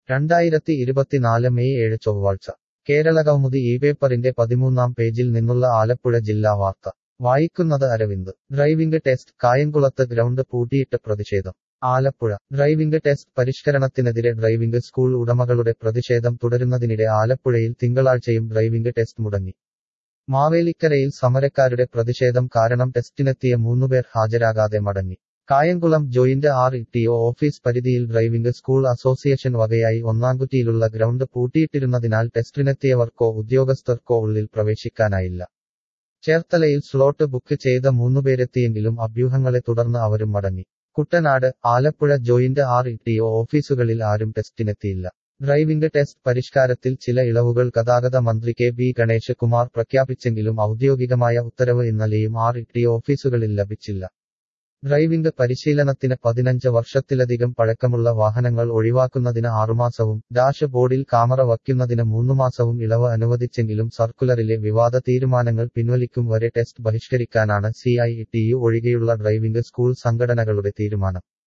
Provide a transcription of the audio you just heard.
രണ്ടായിരത്തി ഇരുപത്തിനാല് മെയ് ഏഴ് ചൊവ്വാഴ്ച കേരളകൗമുദി ഈ പേപ്പറിന്റെ പതിമൂന്നാം പേജിൽ നിന്നുള്ള ആലപ്പുഴ ജില്ലാ വാർത്ത വായിക്കുന്നത് അരവിന്ദ് ഡ്രൈവിംഗ് ടെസ്റ്റ് കായംകുളത്ത് ഗ്രൗണ്ട് പൂട്ടിയിട്ട് പ്രതിഷേധം ആലപ്പുഴ ഡ്രൈവിംഗ് ടെസ്റ്റ് പരിഷ്കരണത്തിനെതിരെ ഡ്രൈവിംഗ് സ്കൂൾ ഉടമകളുടെ പ്രതിഷേധം തുടരുന്നതിനിടെ ആലപ്പുഴയിൽ തിങ്കളാഴ്ചയും ഡ്രൈവിംഗ് ടെസ്റ്റ് മുടങ്ങി മാവേലിക്കരയിൽ സമരക്കാരുടെ പ്രതിഷേധം കാരണം ടെസ്റ്റിനെത്തിയ മൂന്നുപേർ ഹാജരാകാതെ മടങ്ങി Kayamkulam joint R T O office പരിധിയിൽ ഡ്രൈവിംഗ് സ്കൂൾ അസോസിയേഷൻ വകയായി ഒന്നാംകുറ്റിയിലുള്ള ഗ്രൗണ്ട് പൂട്ടിയിട്ടിരുന്നതിനാൽ ടെസ്റ്റിനെത്തിയവർക്കോ ഉദ്യോഗസ്ഥർക്കോ ഉള്ളിൽ പ്രവേശിക്കാനായില്ല ചേർത്തലയിൽ സ്ലോട്ട് ബുക്ക് ചെയ്ത മൂന്നുപേരെത്തിയെങ്കിലും അഭ്യൂഹങ്ങളെ തുടർന്ന് അവരും മടങ്ങി Kuttanad Alappuzha joint R T O ഓഫീസുകളിൽ ആരും ടെസ്റ്റിനെത്തിയില്ല ഡ്രൈവിംഗ് ടെസ്റ്റ് പരിഷ്കാരത്തിൽ ചില ഇളവുകൾ ഗതാഗത മന്ത്രി കെ ബി ഗണേഷ് കുമാർ പ്രഖ്യാപിച്ചെങ്കിലും ഔദ്യോഗികമായ ഉത്തരവ് ഇന്നലെയും ആർ ടി ഓഫീസുകളിൽ ലഭിച്ചില്ല ഡ്രൈവിംഗ് പരിശീലനത്തിന് പതിനഞ്ച് വർഷത്തിലധികം പഴക്കമുള്ള വാഹനങ്ങൾ ഒഴിവാക്കുന്നതിന് ആറുമാസവും ഡാഷ് ബോർഡിൽ കാമറ വയ്ക്കുന്നതിന് മൂന്നുമാസവും ഇളവ് അനുവദിച്ചെങ്കിലും സർക്കുലറിലെ വിവാദ തീരുമാനങ്ങൾ പിൻവലിക്കും വരെ ടെസ്റ്റ് ബഹിഷ്കരിക്കാനാണ് സി ഐ ടി യു ഒഴികെയുള്ള ഡ്രൈവിംഗ് സ്കൂൾ സംഘടനകളുടെ തീരുമാനം